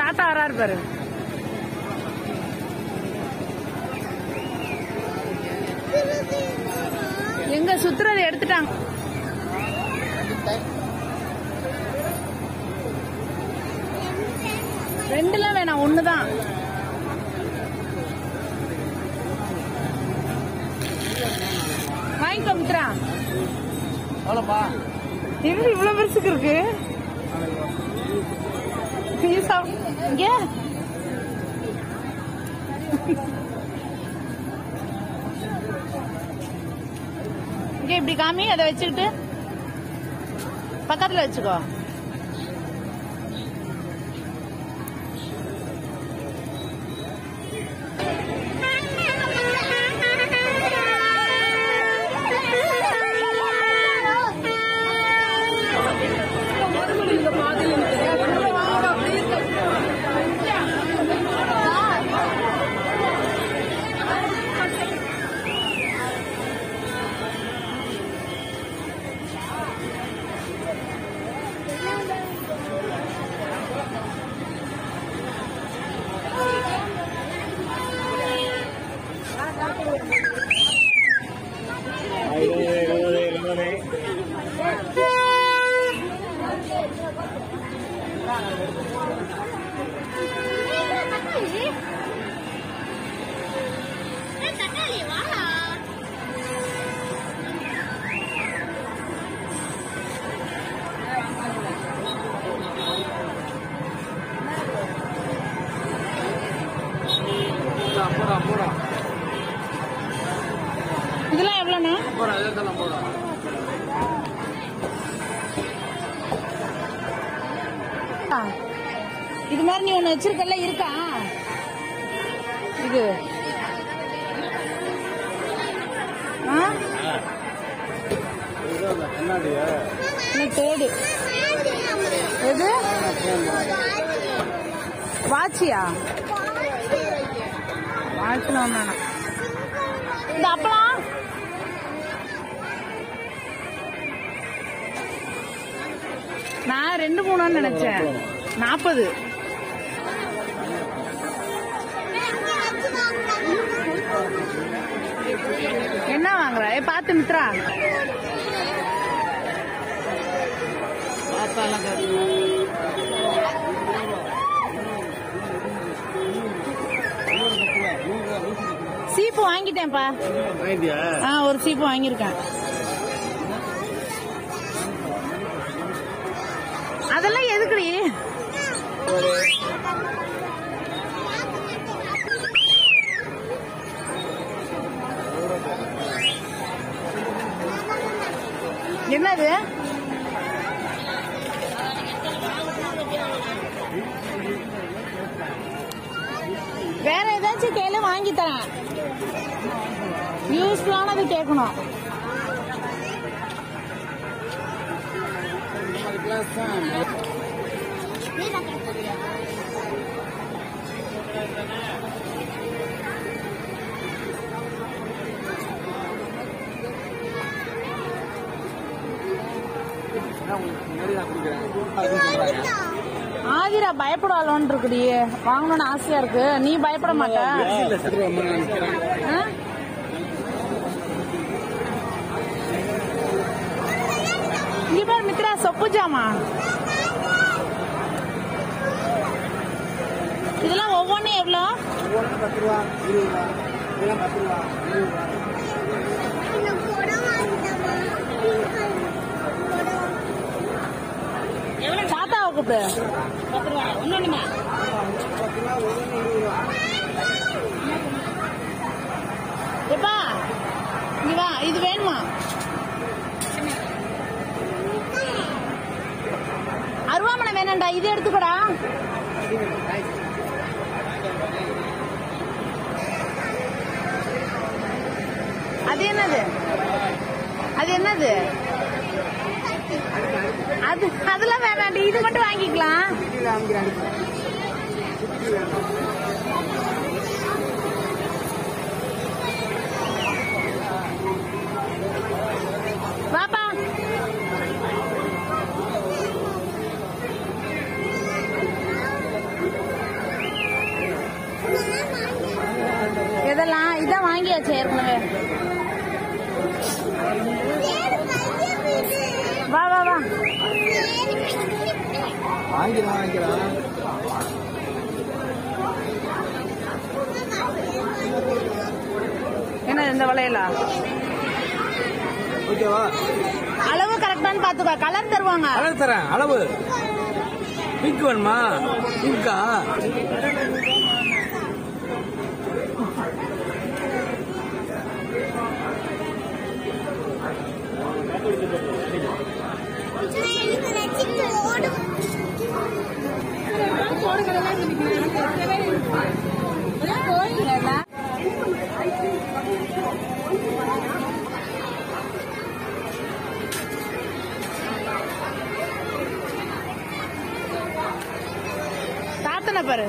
தாத்தா வராரு பாரு எங்க சுத்துறது எடுத்துட்டாங்க ரெண்டுலாம் வேணாம் ஒண்ணுதான் வாங்கிக்கோ மித்ரா அவ்வளோப்பா எங்க இவ்வளவு பெருசுக்கு இருக்கு நீ சாப்~ இங்க இங்க இப்படி காமி அதை வச்சுக்கிட்டு பக்கத்துல வச்சுக்கோ இருபது இருபது போடா போடா இதெல்லாம் எவ்வளோண்ணா போடா இதெல்லாம் போடா ஆ. இது மாதிரி நீ ஒண்ணு வச்சிருக்கல இருக்கா இது ஆ கண்ணாடியா நீ தேடு எது வாட்சியா வாட்சில ஒண்ணு இந்த அப்பளம் நான் ரெண்டு மூணுன்னு நினைச்சேன் நாற்பது என்ன வாங்குற ஏ பாத்து மித்ரா பார்த்தாலாம் கேட்கணும் சீப்பு வாங்கிட்டேன்ப்பா ஐடியா ஆ ஒரு சீப்பு வாங்கியிருக்கேன் அதெல்லாம் எதுக்குடி என்னது வேற ஏதாச்சும் கேளு வாங்கி தரேன் யூஸ்ஃபுல்லானது கேட்கணும் கிளாஸ் தான் முன்னாடி நான் குடிக்கிறேன் அதுன்னு சொல்றாங்க ஆதிரா பயப்படுவாளோன்னு இருக்குடி வாங்கணும்னு ஆசையா இருக்கு நீ பயப்பட மாட்ட இல்ல சரி அம்மா நான் நிக்கிறேன் ஆ? இங்க பாரு மித்ரா சொப்பு ஜாமா இதெல்லாம் ஒவ்வொன்றும் எவ்வளோ ஒன்று பத்து ரூபா இருபது ரூபா இதெல்லாம் பத்து ரூபா இருபது ரூபா தாத்தாவை கூப்பிடு பத்து ரூபா ஒன்னொன்னுமா பத்து ரூபா ஒன்று இருபது ரூபா எப்பா இங்க வா இது வேணுமா அருவாமனை வேணாம்டா இது எடுத்துக்கடா அது என்னது அது என்னது அது அதெல்லாம் வேணாண்டி இது மட்டும் வாங்கிக்கலாம் கீழே அமைக்கிறேன் வாப்பா வாங்கிக்கலாம் வாங்கிக்கலாம் என்ன இந்த வளையலா ஓகேவா அளவு கரெக்டான்னு பாத்துக்கோ கலர் தருவாங்க அளவு தரேன் அளவு பிங்க் வேணுமா பிங்கா தாத்தனை பாரு